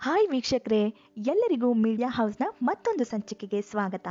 hi ವೀಕ್ಷಕರೇ ಎಲ್ಲರಿಗೂ media ಹೌಸ್ನ ಮತ್ತೊಂದು ಸಂಚಿಕೆಗೆ ಸ್ವಾಗತ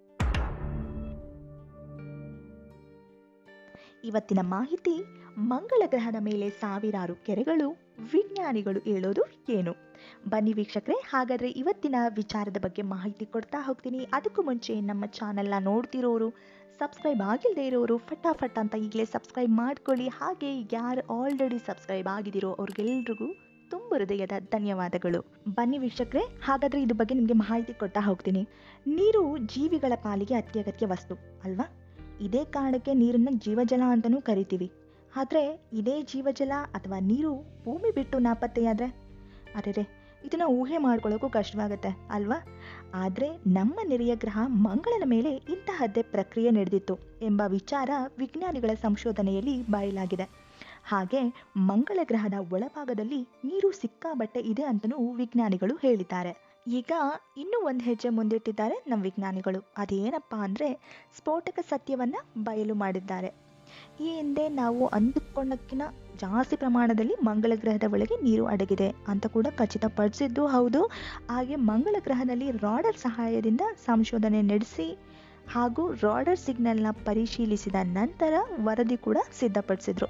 ಇವತ್ತಿನ ಮಾಹಿತಿ ಮಂಗಳ ಗ್ರಹದ ಮೇಲೆ ಸಾವಿರಾರು ಕೆರೆಗಳು ವಿಜ್ಞಾನಿಗಳು ಹೇಳೋದು ಏನು ಬನ್ನಿ ವೀಕ್ಷಕರೇ ಹಾಗಾದ್ರೆ ಇವತ್ತಿನ ವಿಚಾರದ ಬಗ್ಗೆ ಮಾಹಿತಿ ಕೊಡ್ತಾ ಹೋಗ್ತೀನಿ ಅದಕ್ಕೂ ಮುಂಚೆ ನಮ್ಮ ಚಾನೆಲ್ನ ನೋಡ್ತಿರೋರು ಸಬ್ಸ್ಕ್ರೈಬ್ ಆಗಿಲ್ಲದೆ ಇರೋರು ಫಟಾಫಟ್ ಅಂತ ಈಗಲೇ ಸಬ್ಸ್ಕ್ರೈಬ್ ಮಾಡ್ಕೊಳ್ಳಿ ಹಾಗೆ ಯಾರು ಆಲ್ರೆಡಿ ಸಬ್ಸ್ಕ್ರೈಬ್ ಆಗಿದಿರೋ ಅವ್ರಿಗೆಲ್ರಿಗೂ ತುಂಬ ಹೃದಯದ ಧನ್ಯವಾದಗಳು ಬನ್ನಿ ವೀಕ್ಷಕರೇ ಹಾಗಾದ್ರೆ ಇದ್ರ ಬಗ್ಗೆ ನಿಮಗೆ ಮಾಹಿತಿ ಕೊಡ್ತಾ ಹೋಗ್ತೀನಿ ನೀರು ಜೀವಿಗಳ ಪಾಲಿಗೆ ಅತ್ಯಗತ್ಯ ವಸ್ತು ಅಲ್ವಾ ಇದೇ ಕಾರಣಕ್ಕೆ ನೀರನ್ನು ಜೀವಜಲ ಅಂತಲೂ ಕರಿತೀವಿ ಆದರೆ ಇದೇ ಜೀವಜಲ ಅಥವಾ ನೀರು ಭೂಮಿ ಬಿಟ್ಟು ನಾಪತ್ತೆಯಾದರೆ ಅರೆರೆ ಇದನ್ನು ಊಹೆ ಮಾಡ್ಕೊಳ್ಳೋಕ್ಕೂ ಕಷ್ಟವಾಗುತ್ತೆ ಅಲ್ವಾ ಆದರೆ ನಮ್ಮ ನೆರೆಯ ಗ್ರಹ ಮಂಗಳನ ಮೇಲೆ ಇಂತಹದ್ದೇ ಪ್ರಕ್ರಿಯೆ ನಡೆದಿತ್ತು ಎಂಬ ವಿಚಾರ ವಿಜ್ಞಾನಿಗಳ ಸಂಶೋಧನೆಯಲ್ಲಿ ಬಯಲಾಗಿದೆ ಹಾಗೆ ಮಂಗಳ ಗ್ರಹದ ಒಳಭಾಗದಲ್ಲಿ ನೀರು ಸಿಕ್ಕಾಬಟ್ಟೆ ಇದೆ ಅಂತಲೂ ವಿಜ್ಞಾನಿಗಳು ಹೇಳಿದ್ದಾರೆ ಈಗ ಇನ್ನೂ ಒಂದು ಹೆಜ್ಜೆ ಮುಂದಿಟ್ಟಿದ್ದಾರೆ ನಮ್ಮ ವಿಜ್ಞಾನಿಗಳು ಅದೇನಪ್ಪ ಅಂದರೆ ಸ್ಫೋಟಕ ಸತ್ಯವನ್ನ ಬಯಲು ಮಾಡಿದ್ದಾರೆ ಈ ಹಿಂದೆ ನಾವು ಅಂದುಕೊಂಡಕ್ಕಿಂತ ಜಾಸ್ತಿ ಪ್ರಮಾಣದಲ್ಲಿ ಮಂಗಳ ಗ್ರಹದ ಒಳಗೆ ನೀರು ಅಡಗಿದೆ ಅಂತ ಕೂಡ ಖಚಿತಪಡಿಸಿದ್ದು ಹೌದು ಹಾಗೆ ಮಂಗಳ ಗ್ರಹದಲ್ಲಿ ರಾಡರ್ ಸಹಾಯದಿಂದ ಸಂಶೋಧನೆ ನಡೆಸಿ ಹಾಗೂ ರಾಡರ್ ಸಿಗ್ನಲ್ನ ಪರಿಶೀಲಿಸಿದ ನಂತರ ವರದಿ ಕೂಡ ಸಿದ್ಧಪಡಿಸಿದ್ರು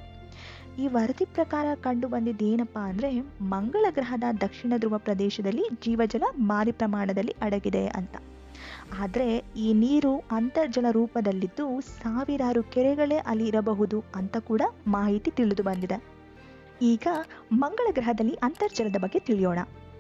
ಈ ವರದಿ ಪ್ರಕಾರ ಕಂಡು ಬಂದಿದ್ದು ಏನಪ್ಪಾ ಅಂದರೆ ಮಂಗಳ ಗ್ರಹದ ದಕ್ಷಿಣ ಧ್ರುವ ಪ್ರದೇಶದಲ್ಲಿ ಜೀವಜಲ ಭಾರಿ ಪ್ರಮಾಣದಲ್ಲಿ ಅಡಗಿದೆ ಅಂತ ಆದರೆ ಈ ನೀರು ಅಂತರ್ಜಲ ರೂಪದಲ್ಲಿದ್ದು ಸಾವಿರಾರು ಕೆರೆಗಳೇ ಅಲ್ಲಿ ಇರಬಹುದು ಅಂತ ಕೂಡ ಮಾಹಿತಿ ತಿಳಿದು ಬಂದಿದೆ ಈಗ ಮಂಗಳ ಗ್ರಹದಲ್ಲಿ ಅಂತರ್ಜಲದ ಬಗ್ಗೆ ತಿಳಿಯೋಣ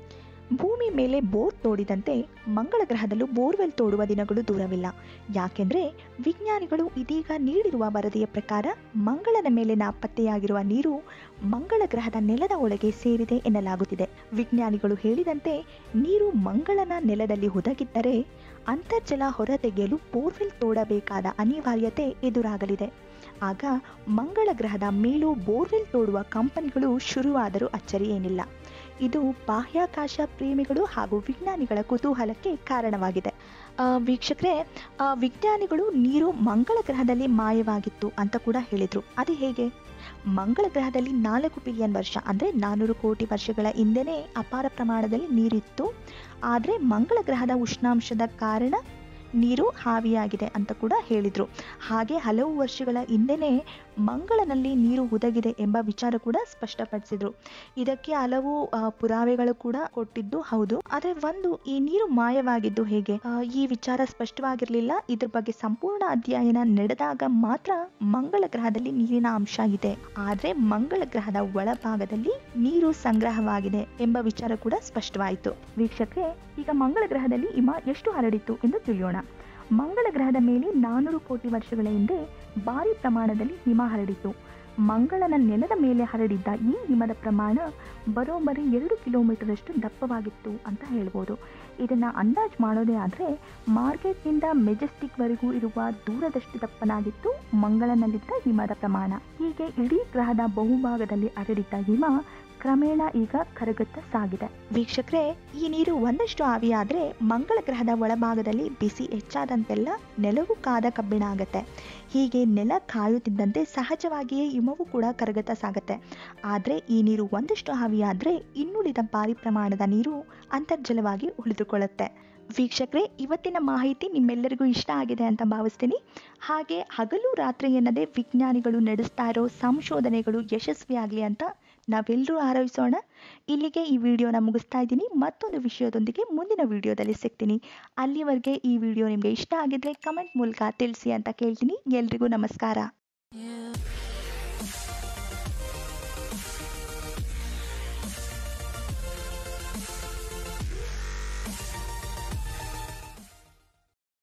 ಭೂಮಿ ಮೇಲೆ ಬೋರ್ ತೋಡಿದಂತೆ ಮಂಗಳ ಗ್ರಹದಲ್ಲೂ ಬೋರ್ವೆಲ್ ತೋಡುವ ದಿನಗಳು ದೂರವಿಲ್ಲ ಯಾಕೆಂದ್ರೆ ವಿಜ್ಞಾನಿಗಳು ಇದೀಗ ನೀಡಿರುವ ವರದಿಯ ಪ್ರಕಾರ ಮಂಗಳನ ಮೇಲೆ ನಾಪತ್ತೆಯಾಗಿರುವ ನೀರು ಮಂಗಳ ಗ್ರಹದ ನೆಲದ ಒಳಗೆ ಸೇರಿದೆ ಎನ್ನಲಾಗುತ್ತಿದೆ ವಿಜ್ಞಾನಿಗಳು ಹೇಳಿದಂತೆ ನೀರು ಮಂಗಳನ ನೆಲದಲ್ಲಿ ಹುದುಗಿದ್ದರೆ ಅಂತರ್ಜಲ ಹೊರತೆಗೆಯಲು ಬೋರ್ವೆಲ್ ತೋಡಬೇಕಾದ ಅನಿವಾರ್ಯತೆ ಎದುರಾಗಲಿದೆ ಆಗ ಮಂಗಳ ಗ್ರಹದ ಮೇಲೂ ಬೋರ್ವೆಲ್ ತೋಡುವ ಕಂಪನಿಗಳು ಶುರುವಾದರೂ ಅಚ್ಚರಿ ಏನಿಲ್ಲ ಇದು ಬಾಹ್ಯಾಕಾಶ ಪ್ರೇಮಿಗಳು ಹಾಗೂ ವಿಜ್ಞಾನಿಗಳ ಕುತೂಹಲಕ್ಕೆ ಕಾರಣವಾಗಿದೆ ವೀಕ್ಷಕರೇ ವಿಜ್ಞಾನಿಗಳು ನೀರು ಮಂಗಳ ಗ್ರಹದಲ್ಲಿ ಮಾಯವಾಗಿತ್ತು ಅಂತ ಕೂಡ ಹೇಳಿದರು ಅದು ಹೇಗೆ ಮಂಗಳ ಗ್ರಹದಲ್ಲಿ ನಾಲ್ಕು ಬಿಲಿಯನ್ ವರ್ಷ ಅಂದರೆ ನಾನ್ನೂರು ಕೋಟಿ ವರ್ಷಗಳ ಹಿಂದೆನೇ ಅಪಾರ ಪ್ರಮಾಣದಲ್ಲಿ ನೀರಿತ್ತು ಆದರೆ ಮಂಗಳ ಗ್ರಹದ ಉಷ್ಣಾಂಶದ ಕಾರಣ ನೀರು ಹಾವಿಯಾಗಿದೆ ಅಂತ ಕೂಡ ಹೇಳಿದರು ಹಾಗೆ ಹಲವು ವರ್ಷಗಳ ಹಿಂದೆನೇ ಮಂಗಳನಲ್ಲಿ ನೀರು ಹುದುಗಿದೆ ಎಂಬ ವಿಚಾರ ಕೂಡ ಸ್ಪಷ್ಟಪಡಿಸಿದ್ರು ಇದಕ್ಕೆ ಹಲವು ಪುರಾವೆಗಳು ಕೂಡ ಕೊಟ್ಟಿದ್ದು ಹೌದು ಆದರೆ ಒಂದು ಈ ನೀರು ಮಾಯವಾಗಿದ್ದು ಹೇಗೆ ಈ ವಿಚಾರ ಸ್ಪಷ್ಟವಾಗಿರಲಿಲ್ಲ ಇದ್ರ ಬಗ್ಗೆ ಸಂಪೂರ್ಣ ಅಧ್ಯಯನ ನಡೆದಾಗ ಮಾತ್ರ ಮಂಗಳ ಗ್ರಹದಲ್ಲಿ ನೀರಿನ ಅಂಶ ಇದೆ ಆದ್ರೆ ಮಂಗಳ ಗ್ರಹದ ಒಳಭಾಗದಲ್ಲಿ ನೀರು ಸಂಗ್ರಹವಾಗಿದೆ ಎಂಬ ವಿಚಾರ ಕೂಡ ಸ್ಪಷ್ಟವಾಯಿತು ವೀಕ್ಷಕರೇ ಈಗ ಮಂಗಳ ಗ್ರಹದಲ್ಲಿ ಹಿಮ ಎಷ್ಟು ಹರಡಿತ್ತು ಎಂದು ತಿಳಿಯೋಣ ಮಂಗಳ ಗ್ರಹದ ಮೇಲೆ ನಾನ್ನೂರು ಕೋಟಿ ವರ್ಷಗಳ ಹಿಂದೆ ಭಾರಿ ಪ್ರಮಾಣದಲ್ಲಿ ಹಿಮ ಹರಡಿತು ಮಂಗಳನ ನೆಲದ ಮೇಲೆ ಹರಡಿದ್ದ ಈ ಹಿಮದ ಪ್ರಮಾಣ ಬರೋಬ್ಬರಿ ಎರಡು ಕಿಲೋಮೀಟರಷ್ಟು ದಪ್ಪವಾಗಿತ್ತು ಅಂತ ಹೇಳ್ಬೋದು ಇದನ್ನು ಅಂದಾಜು ಮಾಡೋದೇ ಆದರೆ ಮಾರ್ಕೆಟ್ನಿಂದ ಮೆಜೆಸ್ಟಿಕ್ವರೆಗೂ ಇರುವ ದೂರದಷ್ಟು ದಪ್ಪನಾಗಿತ್ತು ಮಂಗಳನಲ್ಲಿದ್ದ ಹಿಮದ ಪ್ರಮಾಣ ಹೀಗೆ ಇಡೀ ಗ್ರಹದ ಬಹುಭಾಗದಲ್ಲಿ ಹರಡಿದ್ದ ಹಿಮ ಕ್ರಮೇಣ ಈಗ ಕರಗುತ್ತಾ ಸಾಗಿದೆ ವೀಕ್ಷಕರೇ ಈ ನೀರು ಒಂದಷ್ಟು ಆವಿಯಾದರೆ ಮಂಗಳ ಗ್ರಹದ ಒಳಭಾಗದಲ್ಲಿ ಬಿಸಿ ಹೆಚ್ಚಾದಂತೆಲ್ಲ ನೆಲವು ಕಾದ ಕಬ್ಬಿಣ ಆಗತ್ತೆ ಹೀಗೆ ನೆಲ ಕಾಯುತ್ತಿದ್ದಂತೆ ಸಹಜವಾಗಿಯೇ ಹಿಮವು ಕೂಡ ಕರಗುತ್ತಾ ಸಾಗತ್ತೆ ಆದರೆ ಈ ನೀರು ಒಂದಷ್ಟು ಆವಿಯಾದರೆ ಇನ್ನುಳಿದ ಭಾರಿ ಪ್ರಮಾಣದ ನೀರು ಅಂತರ್ಜಲವಾಗಿ ಉಳಿದುಕೊಳ್ಳುತ್ತೆ ವೀಕ್ಷಕರೇ ಇವತ್ತಿನ ಮಾಹಿತಿ ನಿಮ್ಮೆಲ್ಲರಿಗೂ ಇಷ್ಟ ಆಗಿದೆ ಅಂತ ಭಾವಿಸ್ತೀನಿ ಹಾಗೆ ಹಗಲು ರಾತ್ರಿ ಎನ್ನದೇ ವಿಜ್ಞಾನಿಗಳು ನಡೆಸ್ತಾ ಇರೋ ಸಂಶೋಧನೆಗಳು ಯಶಸ್ವಿಯಾಗಲಿ ಅಂತ ನಾವೆಲ್ಲರೂ ಆರೈಸೋಣ ಇಲ್ಲಿಗೆ ಈ ವಿಡಿಯೋನ ಮುಗಿಸ್ತಾ ಇದ್ದೀನಿ ಮತ್ತೊಂದು ವಿಷಯದೊಂದಿಗೆ ಮುಂದಿನ ವಿಡಿಯೋದಲ್ಲಿ ಸಿಗ್ತೀನಿ ಅಲ್ಲಿವರೆಗೆ ಈ ವಿಡಿಯೋ ನಿಮಗೆ ಇಷ್ಟ ಆಗಿದ್ರೆ ಕಮೆಂಟ್ ಮೂಲಕ ತಿಳಿಸಿ ಅಂತ ಕೇಳ್ತೀನಿ ಎಲ್ರಿಗೂ ನಮಸ್ಕಾರ